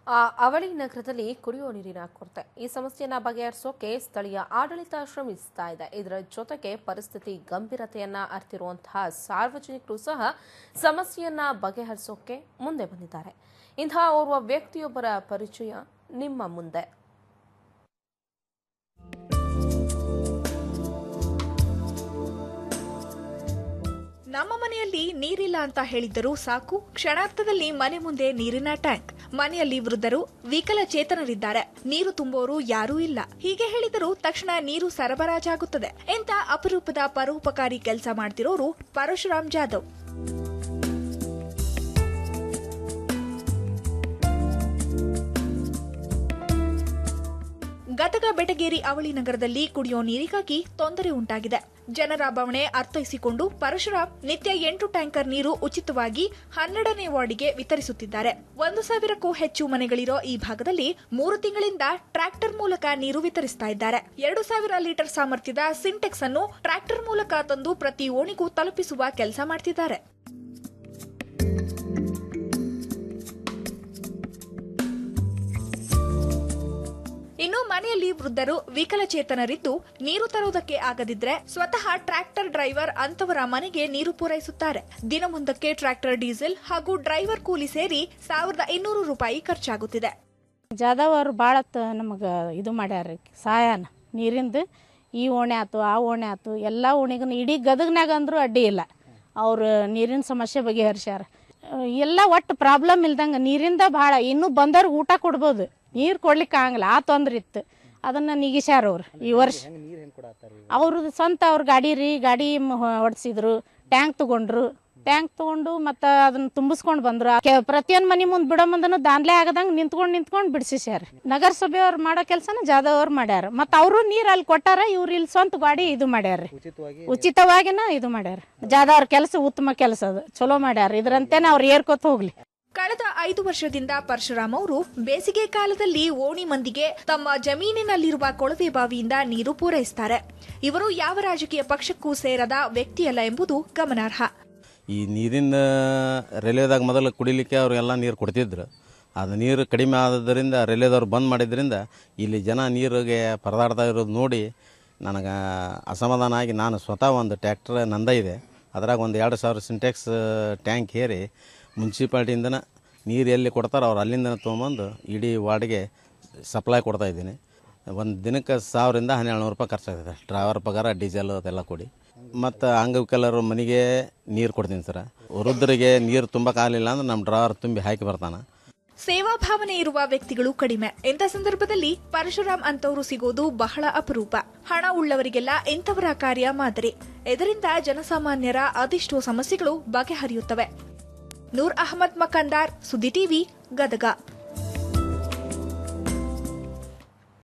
ಆ ಅವಳಿ ನಗರದಲ್ಲಿ ಕುಡಿಯುವ ನೀರಿನ ಕೊರತೆ ಈ ಸಮಸ್ಯೆಯನ್ನ ಬಗೆಹರಿಸೋಕೆ ಸ್ಥಳೀಯ ಆಡಳಿತ ಶ್ರಮಿಸ್ತಾ ಇದೆ ಇದರ ಜೊತೆಗೆ ಪರಿಸ್ಥಿತಿ ಗಂಭೀರತೆಯನ್ನ ಅರಿತಿರುವಂತಹ ಸಾರ್ವಜನಿಕರು ಸಹ ಸಮಸ್ಯೆಯನ್ನ ಬಗೆಹರಿಸೋಕೆ ಮುಂದೆ ಬಂದಿದ್ದಾರೆ ಇಂತಹ ಓರ್ವ ವ್ಯಕ್ತಿಯೊಬ್ಬರ ಪರಿಚಯ ನಿಮ್ಮ ಮುಂದೆ ನಮ್ಮ ಮನೆಯಲ್ಲಿ ನೀರಿಲ್ಲ ಅಂತ ಹೇಳಿದ್ದರೂ ಸಾಕು ಕ್ಷಣಾರ್ಥದಲ್ಲಿ ಮನೆ ಮುಂದೆ ನೀರಿನ ಟ್ಯಾಂಕ್ ಮನೆಯಲ್ಲಿ ವೃದ್ಧರು ವಿಕಲಚೇತನರಿದ್ದಾರೆ ನೀರು ತುಂಬೋರು ಯಾರೂ ಇಲ್ಲ ಹೀಗೆ ಹೇಳಿದರೂ ತಕ್ಷಣ ನೀರು ಸರಬರಾಜಾಗುತ್ತದೆ ಎಂತ ಅಪರೂಪದ ಪರೋಪಕಾರಿ ಕೆಲಸ ಮಾಡ್ತಿರೋರು ಪರಶುರಾಮ್ ಜಾಧವ್ ಗದಗ ಬೆಟಗೇರಿ ಅವಳಿ ನಗರದಲ್ಲಿ ಕುಡಿಯೋ ನೀರಿಗಾಗಿ ತೊಂದರೆ ಉಂಟಾಗಿದೆ ಜನರ ಬವಣೆ ಅರ್ಥೈಸಿಕೊಂಡು ಪರಶುರಾಮ್ ನಿತ್ಯ ಎಂಟು ಟ್ಯಾಂಕರ್ ನೀರು ಉಚಿತವಾಗಿ ಹನ್ನೆರಡನೇ ವಾರ್ಡಿಗೆ ವಿತರಿಸುತ್ತಿದ್ದಾರೆ ಒಂದು ಸಾವಿರಕ್ಕೂ ಹೆಚ್ಚು ಮನೆಗಳಿರೋ ಈ ಭಾಗದಲ್ಲಿ ಮೂರು ತಿಂಗಳಿಂದ ಟ್ರ್ಯಾಕ್ಟರ್ ಮೂಲಕ ನೀರು ವಿತರಿಸ್ತಾ ಇದ್ದಾರೆ ಎರಡು ಸಾವಿರ ಲೀಟರ್ ಸಾಮರ್ಥ್ಯದ ಸಿಂಟೆಕ್ಸ್ ಅನ್ನು ಟ್ರ್ಯಾಕ್ಟರ್ ಮೂಲಕ ತಂದು ಪ್ರತಿ ಓಣಿಗೂ ತಲುಪಿಸುವ ಕೆಲಸ ಮಾಡ್ತಿದ್ದಾರೆ ಇನ್ನು ಮನೆಯಲ್ಲಿ ವೃದ್ಧರು ವಿಕಲಚೇತನರಿದ್ದು ನೀರು ತರುವುದಕ್ಕೆ ಆಗದಿದ್ರೆ ಸ್ವತಃ ಟ್ರ್ಯಾಕ್ಟರ್ ಡ್ರೈವರ್ ಅಂತವರ ಮನೆಗೆ ನೀರು ಪೂರೈಸುತ್ತಾರೆ ದಿನಮೊಂದಕ್ಕೆ ಟ್ರ್ಯಾಕ್ಟರ್ ಡೀಸೆಲ್ ಹಾಗೂ ಡ್ರೈವರ್ ಕೂಲಿ ಸೇರಿ ಸಾವಿರದ ಇನ್ನೂರು ರೂಪಾಯಿ ಖರ್ಚಾಗುತ್ತಿದೆ ಜಾಧವ್ ಅವರು ಭಾಳ ನಮಗೆ ಇದು ಮಾಡ್ಯಾರ ಸಹಾಯನ ನೀರಿಂದು ಈ ಓಣೆ ಆಯ್ತು ಆ ಓಣೆ ಆಯ್ತು ಎಲ್ಲ ಓಣಿಗೂ ಇಡೀ ಗದಗ್ನಾಗ ಅಂದ್ರೂ ಅಡ್ಡಿ ಇಲ್ಲ ಅವ್ರು ನೀರಿನ ಸಮಸ್ಯೆ ಬಗೆಹರಿಸ್ಯಾರ ಅಹ್, ಎಲ್ಲ ಒಟ್ಟು ಪ್ರಾಬ್ಲಮ್ ಇಲ್ದಂಗೆ ನೀರಿಂದ ಭಾಳ ಇನ್ನೂ ಬಂದವ್ರಿಗೆ ಊಟ ಕೊಡ್ಬೋದು ನೀರು ಕೊಡ್ಲಿಕ್ಕೆ ಆಗಲ್ಲ ಆ ತೊಂದ್ರೆ ಇತ್ತು ಅದನ್ನು ನೀಗಿಸ್ಯಾರ ಅವ್ರು ಈ ವರ್ಷ ಅವ್ರದ್ದು ಸ್ವಂತ ಅವ್ರ ಗಾಡಿ ರೀ ಗಾಡಿ ಹೊಡ್ಸಿದ್ರು ಟ್ಯಾಂಕ್ ತಗೊಂಡ್ರು ಟ್ಯಾಂಕ್ ತಗೊಂಡು ಮತ್ತು ಅದನ್ನ ತುಂಬಿಸ್ಕೊಂಡು ಬಂದ್ರು ಕೆ- ಪ್ರತಿಯೊಂದು ಮನೆ ಮುಂದೆ ಬಿಡೋ ಮುಂದನು ದಾನ್ಲೆ ಆಗದಂಗೆ ನಿಂತ್ಕೊಂಡು ನಿಂತ್ಕೊಂಡು ಬಿಡಿಸ್ಯಾರ ನಗರಸಭೆ ಅವ್ರು ಮಾಡೋ ಕೆಲಸನ ಜಾದವ್ ಅವ್ರು ಮಾಡ್ಯಾರ ಮತ್ತು ಅವರು ನೀರು ಅಲ್ಲಿ ಕೊಟ್ಟಾರ ಇವ್ರು ಇಲ್ಲಿ ಸ್ವಂತ ಗಾಡಿ ಇದು ಮಾಡ್ಯಾರ ಉಚಿತವಾಗಿನ ಇದು ಮಾಡ್ಯಾರ ಜಾದವ್ ಅವ್ರ ಕೆಲಸ ಉತ್ತಮ ಕೆಲಸ ಅದು ಚಲೋ ಮಾಡ್ಯಾರ ಇದ್ರಂತೆನೆ ಅವ್ರು ಏರ್ಕೋತ ಹೋಗ್ಲಿ ಕಳೆದ ಐದು ವರ್ಷದಿಂದ ಪರಶುರಾಮ್ ಅವರು ಬೇಸಿಗೆ ಕಾಲದಲ್ಲಿ ಓಣಿ ಮಂದಿಗೆ ತಮ್ಮ ಜಮೀನಿನಲ್ಲಿರುವ ಕೊಳವೆ ಬಾವಿಯಿಂದ ನೀರು ಪೂರೈಸುತ್ತಾರೆ ಇವರು ಯಾವ ರಾಜಕೀಯ ಪಕ್ಷಕ್ಕೂ ಸೇರದ ವ್ಯಕ್ತಿಯಲ್ಲ ಎಂಬುದು ಗಮನಾರ್ಹ ಈ ನೀರಿನ ರೈಲ್ವೆದಾಗ ಮೊದಲು ಕುಡಿಲಿಕ್ಕೆ ಅವ್ರಿಗೆಲ್ಲ ನೀರು ಕೊಡ್ತಿದ್ರು ಅದು ನೀರು ಕಡಿಮೆ ಆದದ್ರಿಂದ ರೈಲ್ವೆದವ್ರು ಬಂದ್ ಮಾಡಿದ್ರಿಂದ ಇಲ್ಲಿ ಜನ ನೀರಿಗೆ ಪರದಾಡ್ತಾ ಇರೋದು ನೋಡಿ ನನಗೆ ಅಸಮಾಧಾನ ಆಗಿ ನಾನು ಸ್ವತಃ ಒಂದು ಟ್ಯಾಕ್ಟ್ರ್ ನಂದ ಇದೆ ಅದ್ರಾಗ ಒಂದು ಎರಡು ಸಾವಿರ ಸಿಂಟೆಕ್ಸ್ ಟ್ಯಾಂಕ್ ಹೇರಿ ಮುನ್ಸಿಪಾಲ್ಟಿಯಿಂದನೇ ನೀರು ಎಲ್ಲಿ ಕೊಡ್ತಾರೋ ಅವ್ರು ಅಲ್ಲಿಂದನೇ ತೊಗೊಂಬಂದು ಇಡೀ ವಾರ್ಡ್ಗೆ ಸಪ್ಲೈ ಕೊಡ್ತಾ ಇದ್ದೀನಿ ಒಂದು ದಿನಕ್ಕೆ ಸಾವಿರದಿಂದ ಹನ್ನೆರಡು ನೂರು ರೂಪಾಯಿ ಖರ್ಚಾಗ್ತದೆ ಡ್ರೈವರ್ ಪಗಾರ ಡೀಸೆಲ್ ಅದೆಲ್ಲ ಕೊಡಿ ಮತ್ತು ಅಂಗವಿಕಲರ ಮನೆಗೆ ನೀರು ಕೊಡ್ತೀನಿ ಸರ್ ವೃದ್ಧರಿಗೆ ನೀರು ತುಂಬಕ್ಕಾಗಲಿಲ್ಲ ಅಂದ್ರೆ ನಮ್ಮ ಡ್ರೈವರ್ ತುಂಬಿ ಹಾಕಿ ಬರ್ತಾನೆ ಸೇವಾ ಭಾವನೆ ಇರುವ ವ್ಯಕ್ತಿಗಳು ಕಡಿಮೆ ಇಂಥ ಸಂದರ್ಭದಲ್ಲಿ ಪರಶುರಾಮ್ ಅಂತವರು ಸಿಗೋದು ಬಹಳ ಅಪರೂಪ ಹಣ ಉಳ್ಳವರಿಗೆಲ್ಲ ಇಂಥವರ ಕಾರ್ಯ ಮಾದರಿ ಇದರಿಂದ ಜನಸಾಮಾನ್ಯರ ಅದೆಷ್ಟೋ ಸಮಸ್ಯೆಗಳು ಬಗೆಹರಿಯುತ್ತವೆ ನೂರ್ ಅಹಮದ್ ಮಕಂದಾರ್ ಸುದ್ದಿ ಟಿವಿ ಗದಗ